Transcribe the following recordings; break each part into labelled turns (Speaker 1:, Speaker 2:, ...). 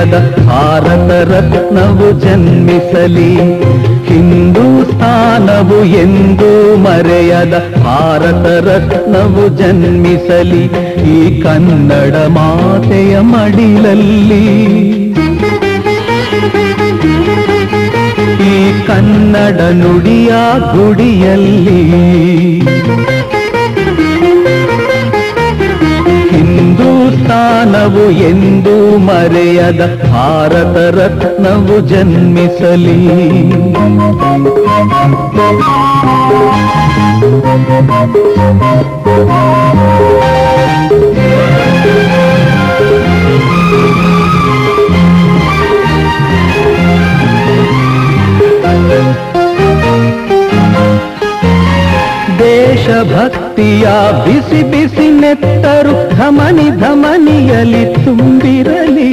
Speaker 1: ಮರೆಯದ ಭಾರತ ರತ್ನವು ಜನ್ಮಿಸಲಿ ಹಿಂದೂಸ್ತಾನವು ಎಂದೂ ಮರೆಯದ ಭಾರತ ರತ್ನವು ಜನ್ಮಿಸಲಿ ಈ ಕನ್ನಡ ಮಾತೆಯ ಮಡಿಲಲ್ಲಿ ಈ ಕನ್ನಡ ನುಡಿಯ ಗುಡಿಯಲ್ಲಿ ಹಿಂದೂಸ್ತಾನವು ಎಂದೂ ಮರೆಯದ ಭಾರತ ರತ್ನವು ಜನ್ಮಿಸಲಿ ದೇಶಭಕ್ತಿಯ ಬಿಸಿ ಬಿಸಿ ನೆತ್ತರು ಧಮನಿ ಧಮನಿಯಲಿ ತುಂಬಿರಲಿ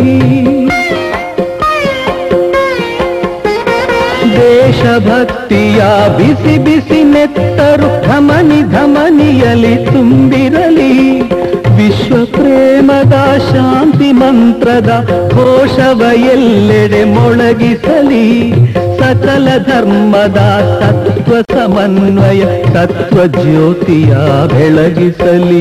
Speaker 1: ದೇಶಭಕ್ತಿಯ ಬಿಸಿ ಬಿಸಿ ನೆತ್ತರು ಧಮನಿ ಧಮನಿಯಲಿ ತುಂಬಿರಲಿ ವಿಶ್ವ ಪ್ರೇಮದ ಶಾಂತಿ ಮಂತ್ರದ ಘೋಷವ ಎಲ್ಲೆಡೆ ಮೊಳಗಿಸಲಿ ಸಕಲ ಧರ್ಮದ ತತ್ವ ಸಮನ್ವಯ ತತ್ವ ಜ್ಯೋತಿಯ ಬೆಳಗಿಸಲಿ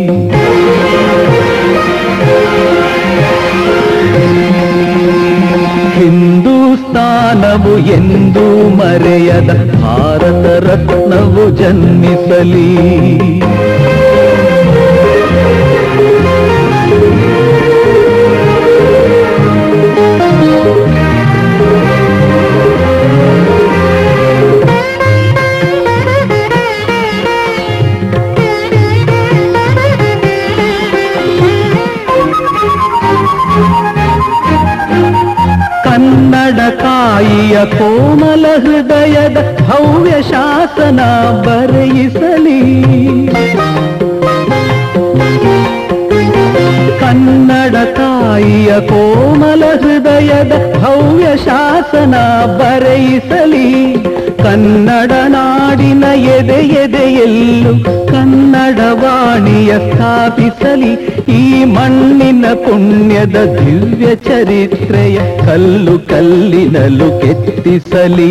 Speaker 1: ಹಿಂದೂಸ್ತಾನವು ಎಂದೂ ಮರೆಯದ ಭಾರತ ರತ್ನವು ಜನ್ಮಿಸಲಿ ಕನ್ನಡ ಕಾಯಿಯ ಕೋಮಲ ಹೃದಯದ ಭವ್ಯ ಶಾಸನ ಬರೆಯಿಸಲಿ ಕನ್ನಡ ತಾಯಿಯ ಕೋಮಲ ಹೃದಯದ ಭವ್ಯ ಶಾಸನ ಬರೆಯಿಸಲಿ ಕನ್ನಡ ನಾಡಿನ ಎದೆ ಎದೆಯಲ್ಲೂ ಕನ್ನಡ ವಾಣಿಯ ಸ್ಥಾಪಿಸಲಿ ಈ ಮಣ್ಣಿನ ಪುಣ್ಯದ ದಿವ್ಯ ಚರಿತ್ರೆಯ ಕಲ್ಲು ಕಲ್ಲಿನಲು ಕೆತ್ತಿಸಲಿ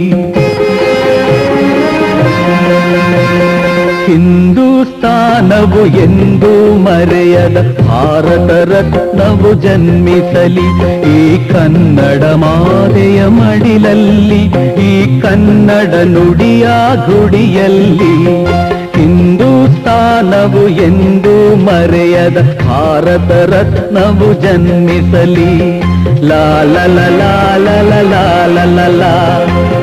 Speaker 1: ಹಿಂದೂಸ್ತಾನವು ಎಂದೂ ಮರೆಯದ ಭಾರತ ರತ್ನವು ಜನ್ಮಿಸಲಿ ಈ ಕನ್ನಡ ಮಾತೆಯ ಮಡಿಲಲ್ಲಿ ಈ ಕನ್ನಡ ನುಡಿಯ ಗುಡಿಯಲ್ಲಿ ಹಿಂದೂಸ್ತಾನವು ಎಂದೂ ಮರೆಯದ ಭಾರತ ರತ್ನವು ಜನ್ಮಿಸಲಿ ಲಾ ಲ ಲ ಲಾ ಲ ಲ ಲಾ ಲ ಲ ಲಾ